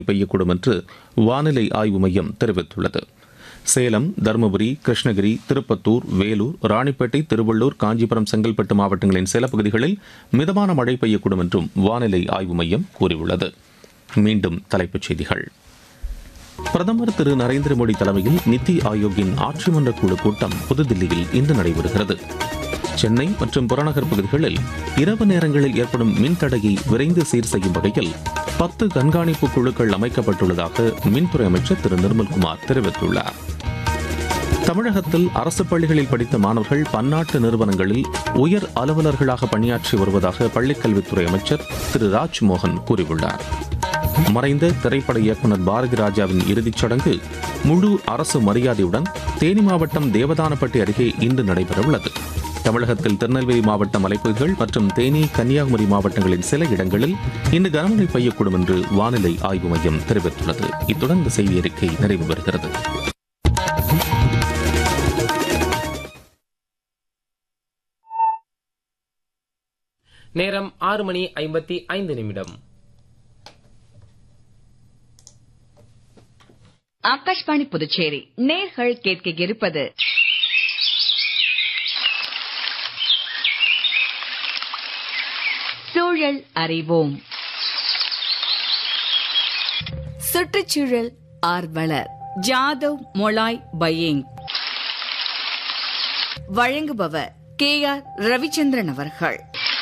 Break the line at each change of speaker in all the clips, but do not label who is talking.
பெய்யக்கூடும் என்று வானிலை ஆய்வு மையம் தெரிவித்துள்ளது சேலம் தருமபுரி கிருஷ்ணகிரி திருப்பத்தூர் வேலூர் ராணிப்பேட்டை திருவள்ளூர் காஞ்சிபுரம் செங்கல்பட்டு மாவட்டங்களின் சில பகுதிகளில் மிதமான மழை பெய்யக்கூடும் என்றும் வானிலை ஆய்வு மையம் கூறியுள்ளது மீண்டும் தலைப்புச் செய்திகள் பிரதமர் திரு நரேந்திர மோடி தலைமையில் நித்தி ஆயோக்கின் ஆட்சி மன்ற குழு கூட்டம் புதுதில்லியில் இன்று நடைபெறுகிறது சென்னை மற்றும் புறநகர் பகுதிகளில் இரவு நேரங்களில் ஏற்படும் மின்தடையை விரைந்து சீர் செய்யும் வகையில் பத்து கண்காணிப்பு குழுக்கள் அமைக்கப்பட்டுள்ளதாக மின்துறை அமைச்சர் திரு நிர்மல்குமார் தெரிவித்துள்ளார் தமிழகத்தில் அரசு பள்ளிகளில் படித்த மாணவர்கள் பன்னாட்டு நிறுவனங்களில் உயர் அலுவலர்களாக பணியாற்றி வருவதாக பள்ளிக்கல்வித்துறை அமைச்சர் திரு ராஜ்மோகன் கூறியுள்ளார் மறைந்த திரைப்பட இயக்குநர் பாரதி ராஜாவின் இறுதிச் சடங்கு முழு அரசு மரியாதையுடன் தேனி மாவட்டம் தேவதானப்பட்டி அருகே இன்று நடைபெறவுள்ளது தமிழகத்தில் திருநெல்வேலி மாவட்ட மலைப்பகுதிகள் மற்றும் தேனி கன்னியாகுமரி மாவட்டங்களின் சில இடங்களில் இன்று கனமழை பெய்யக்கூடும் என்று வானிலை ஆய்வு மையம் தெரிவித்துள்ளது இத்துடன் இந்த செய்தி அறிக்கை நிறைவு பெறுகிறது
நேரம் ஆறு மணி ஐம்பத்தி ஐந்து நிமிடம்
ஆகாஷ்வாணி புதுச்சேரி நேர்கள் கேட்க இருப்பது சூழல் அறிவோம் சுற்றுச்சூழல் ஆர்வலர் ஜாதவ் மொலாய் பையேங் வழங்குபவர் கே ஆர் ரவிச்சந்திரன் அவர்கள்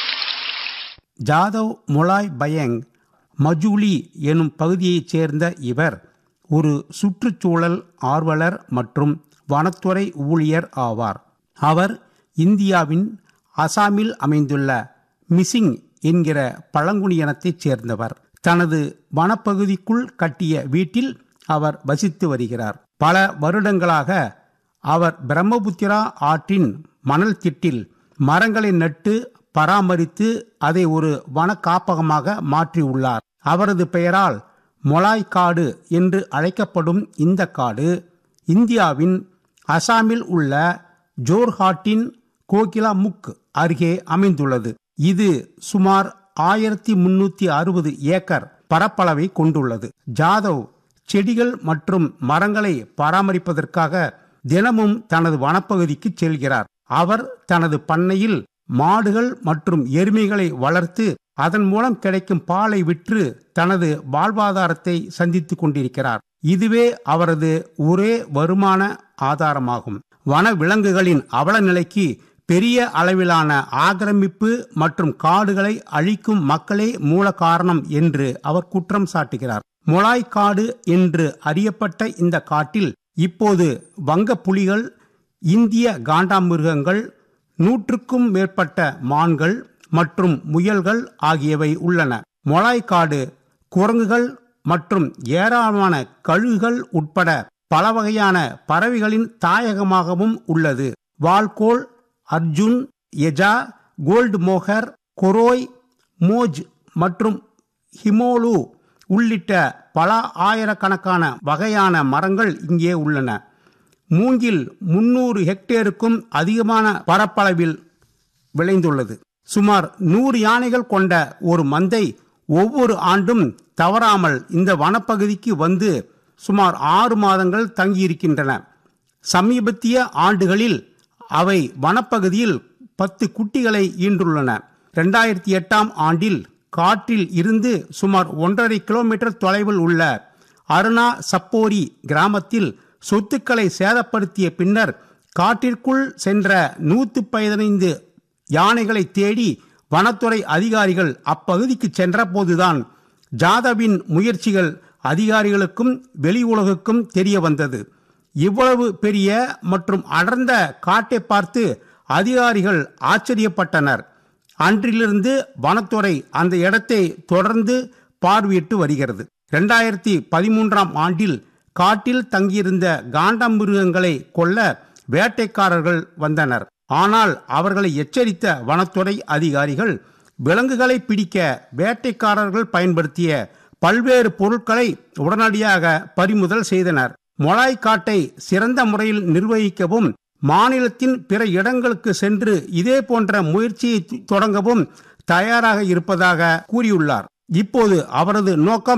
ஜாதவ் மொலாய் பயங் மஜூலி எனும் பகுதியைச் சேர்ந்த இவர் ஒரு சுற்றுச்சூழல் ஆர்வலர் மற்றும் வனத்துறை ஊழியர் ஆவார் அவர் இந்தியாவின் அசாமில் அமைந்துள்ள மிசிங் என்கிற பழங்குடியினத்தைச் சேர்ந்தவர் தனது வனப்பகுதிக்குள் கட்டிய வீட்டில் அவர் வசித்து வருகிறார் பல வருடங்களாக அவர் பிரம்மபுத்திரா ஆற்றின் மணல் திட்டில் மரங்களை நட்டு பராமரித்து அதை ஒரு வன காப்பகமாக மாற்றியுள்ளார் அவரது பெயரால் மொலாய் காடு என்று அழைக்கப்படும் இந்த காடு இந்தியாவின் அசாமில் உள்ள ஜோர்ஹாட்டின் கோகிலாமுக் அருகே அமைந்துள்ளது இது சுமார் ஆயிரத்தி முன்னூத்தி அறுபது ஏக்கர் பரப்பளவை கொண்டுள்ளது ஜாதவ் செடிகள் மற்றும் மரங்களை பராமரிப்பதற்காக தினமும் தனது வனப்பகுதிக்கு செல்கிறார் அவர் தனது பண்ணையில் மாடுகள் மற்றும் எருமைகளை வளர்த்து அதன் மூலம் கிடைக்கும் பாலை விற்று தனது வாழ்வாதாரத்தை சந்தித்துக் கொண்டிருக்கிறார் இதுவே அவரது ஒரே வருமான ஆதாரமாகும் வன விலங்குகளின் அவல நிலைக்கு பெரிய அளவிலான ஆக்கிரமிப்பு மற்றும் காடுகளை அழிக்கும் மக்களே மூல காரணம் என்று அவர் குற்றம் சாட்டுகிறார் மொலாய் காடு என்று அறியப்பட்ட இந்த காட்டில் இப்போது வங்க புலிகள் இந்திய காண்டாமிருகங்கள் நூற்றுக்கும் மேற்பட்ட மான்கள் மற்றும் முயல்கள் ஆகியவை உள்ளன மொளாய்க்காடு குரங்குகள் மற்றும் ஏராளமான கழுகுகள் உட்பட பல வகையான பறவைகளின் தாயகமாகவும் உள்ளது வால்கோல் அர்ஜுன் எஜா கோல்டு மோகர் கொரோய் மோஜ் மற்றும் ஹிமோலு உள்ளிட்ட பல ஆயிரக்கணக்கான வகையான மரங்கள் இங்கே உள்ளன மூங்கில் முன்னூறு ஹெக்டேருக்கும் அதிகமான பரப்பளவில் விளைந்துள்ளது சுமார் நூறு யானைகள் கொண்ட ஒரு மந்தை ஒவ்வொரு ஆண்டும் தவறாமல் இந்த வனப்பகுதிக்கு வந்து சுமார் ஆறு மாதங்கள் தங்கியிருக்கின்றன சமீபத்திய ஆண்டுகளில் அவை வனப்பகுதியில் பத்து குட்டிகளை ஈன்றுள்ளன இரண்டாயிரத்தி எட்டாம் ஆண்டில் காட்டில் இருந்து சுமார் ஒன்றரை கிலோமீட்டர் தொலைவில் உள்ள அருணா சப்போரி கிராமத்தில் சொத்துக்களை சேதப்படுத்திய பின்னர் காட்டிற்குள் சென்ற நூத்து பதினைந்து யானைகளை தேடி வனத்துறை அதிகாரிகள் அப்பகுதிக்கு சென்றபோதுதான் ஜாதவின் முயற்சிகள் அதிகாரிகளுக்கும் வெளி உலகுக்கும் தெரிய வந்தது இவ்வளவு பெரிய மற்றும் அடர்ந்த காட்டை பார்த்து அதிகாரிகள் ஆச்சரியப்பட்டனர் அன்றிலிருந்து வனத்துறை அந்த இடத்தை தொடர்ந்து பார்வையிட்டு வருகிறது இரண்டாயிரத்தி பதிமூன்றாம் ஆண்டில் காட்டில் தங்கியிருந்த காண்டமிருகங்களை கொல்ல வேட்டைக்காரர்கள் வந்தனர் ஆனால் அவர்களை எச்சரித்த வனத்துறை அதிகாரிகள் விலங்குகளை பிடிக்க வேட்டைக்காரர்கள் பயன்படுத்திய பல்வேறு பொருட்களை உடனடியாக பறிமுதல் செய்தனர் மொளாய் காட்டை சிறந்த முறையில் நிர்வகிக்கவும் மாநிலத்தின் பிற இடங்களுக்கு சென்று இதே போன்ற முயற்சியை தொடங்கவும் தயாராக இருப்பதாக கூறியுள்ளார் இப்போது அவரது நோக்கம்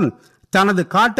தனது காட்டை